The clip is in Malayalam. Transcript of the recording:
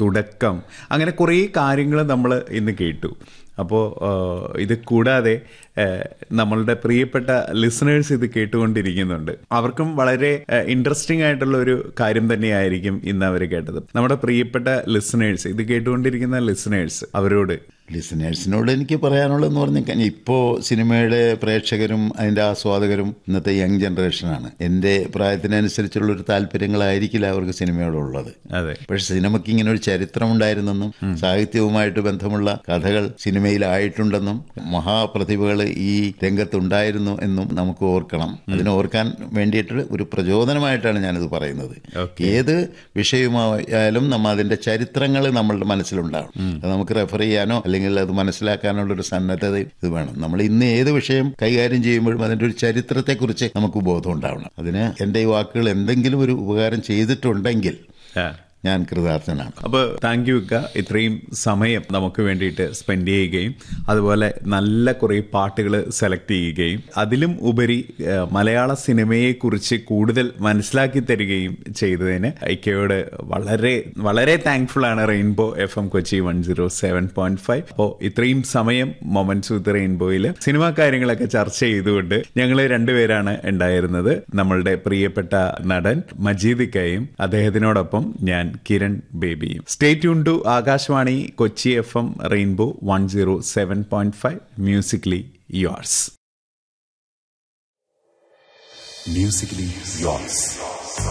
തുടക്കം അങ്ങനെ കുറേ കാര്യങ്ങൾ നമ്മൾ ഇന്ന് കേട്ടു അപ്പോൾ ഇത് കൂടാതെ ഏഹ്, നമ്മളുടെ പ്രിയപ്പെട്ട ലിസണേഴ്സ് ഇത് കേട്ടുകൊണ്ടിരിക്കുന്നുണ്ട് അവർക്കും വളരെ ഇൻട്രസ്റ്റിംഗ് ആയിട്ടുള്ള ഒരു കാര്യം തന്നെയായിരിക്കും ഇന്ന് അവർ കേട്ടത് നമ്മുടെ പ്രിയപ്പെട്ട ലിസണേഴ്സ് ഇത് കേട്ടുകൊണ്ടിരിക്കുന്ന ലിസണേഴ്സ് അവരോട് ലിസണേഴ്സിനോട് എനിക്ക് പറയാനുള്ളതെന്ന് പറഞ്ഞാൽ ഇപ്പോൾ സിനിമയുടെ പ്രേക്ഷകരും അതിൻ്റെ ആസ്വാദകരും ഇന്നത്തെ യങ് ജനറേഷനാണ് എൻ്റെ പ്രായത്തിനനുസരിച്ചുള്ള ഒരു താല്പര്യങ്ങളായിരിക്കില്ല അവർക്ക് സിനിമയോടുള്ളത് അതെ പക്ഷെ സിനിമയ്ക്ക് ഇങ്ങനെ ഒരു ചരിത്രം ഉണ്ടായിരുന്നെന്നും സാഹിത്യവുമായിട്ട് ബന്ധമുള്ള കഥകൾ സിനിമയിലായിട്ടുണ്ടെന്നും മഹാപ്രതിഭകൾ ഈ രംഗത്തുണ്ടായിരുന്നു എന്നും നമുക്ക് ഓർക്കണം അതിനെ ഓർക്കാൻ വേണ്ടിയിട്ട് ഒരു പ്രചോദനമായിട്ടാണ് ഞാനിത് പറയുന്നത് Okay. ഏത് വിഷയമായാലും നമ്മൾ അതിന്റെ ചരിത്രങ്ങൾ നമ്മളുടെ മനസ്സിലുണ്ടാവും അത് നമുക്ക് റെഫർ ചെയ്യാനോ അല്ലെങ്കിൽ അത് മനസ്സിലാക്കാനുള്ള ഒരു സന്നദ്ധത ഇത് വേണം നമ്മൾ ഇന്ന് ഏത് വിഷയം കൈകാര്യം ചെയ്യുമ്പോഴും അതിന്റെ ഒരു ചരിത്രത്തെക്കുറിച്ച് നമുക്ക് ബോധം ഉണ്ടാവണം അതിന് എൻ്റെ ഈ വാക്കുകൾ എന്തെങ്കിലും ഒരു ഉപകാരം ചെയ്തിട്ടുണ്ടെങ്കിൽ ആ. ഞാൻ കൃതാർത്ഥനാണ് അപ്പോൾ താങ്ക് യു ഇക്ക ഇത്രയും സമയം നമുക്ക് വേണ്ടിയിട്ട് സ്പെൻഡ് ചെയ്യുകയും അതുപോലെ നല്ല കുറേ പാട്ടുകൾ സെലക്ട് ചെയ്യുകയും അതിലും ഉപരി ആ, മലയാള സിനിമയെക്കുറിച്ച് കൂടുതൽ മനസ്സിലാക്കി തരികയും ചെയ്തതിന് ഐക്കയോട് വളരെ വളരെ താങ്ക്ഫുൾ ആണ് rainbow F M Kochi one zero seven point five അപ്പോൾ ഇത്രയും സമയം മൊമെന്റ്സ് വിത്ത് റെയിൻബോയിൽ സിനിമാ കാര്യങ്ങളൊക്കെ ചർച്ച ചെയ്തുകൊണ്ട് ഞങ്ങൾ രണ്ടുപേരാണ് ഉണ്ടായിരുന്നത് നമ്മളുടെ പ്രിയപ്പെട്ട നടൻ മജീദ് ഇക്കയും അദ്ദേഹത്തിനോടൊപ്പം ഞാൻ കിരൺ ബേബിയും stay tune to Akashvani Kochi F M rainbow one zero seven point five musically yours Musically yours.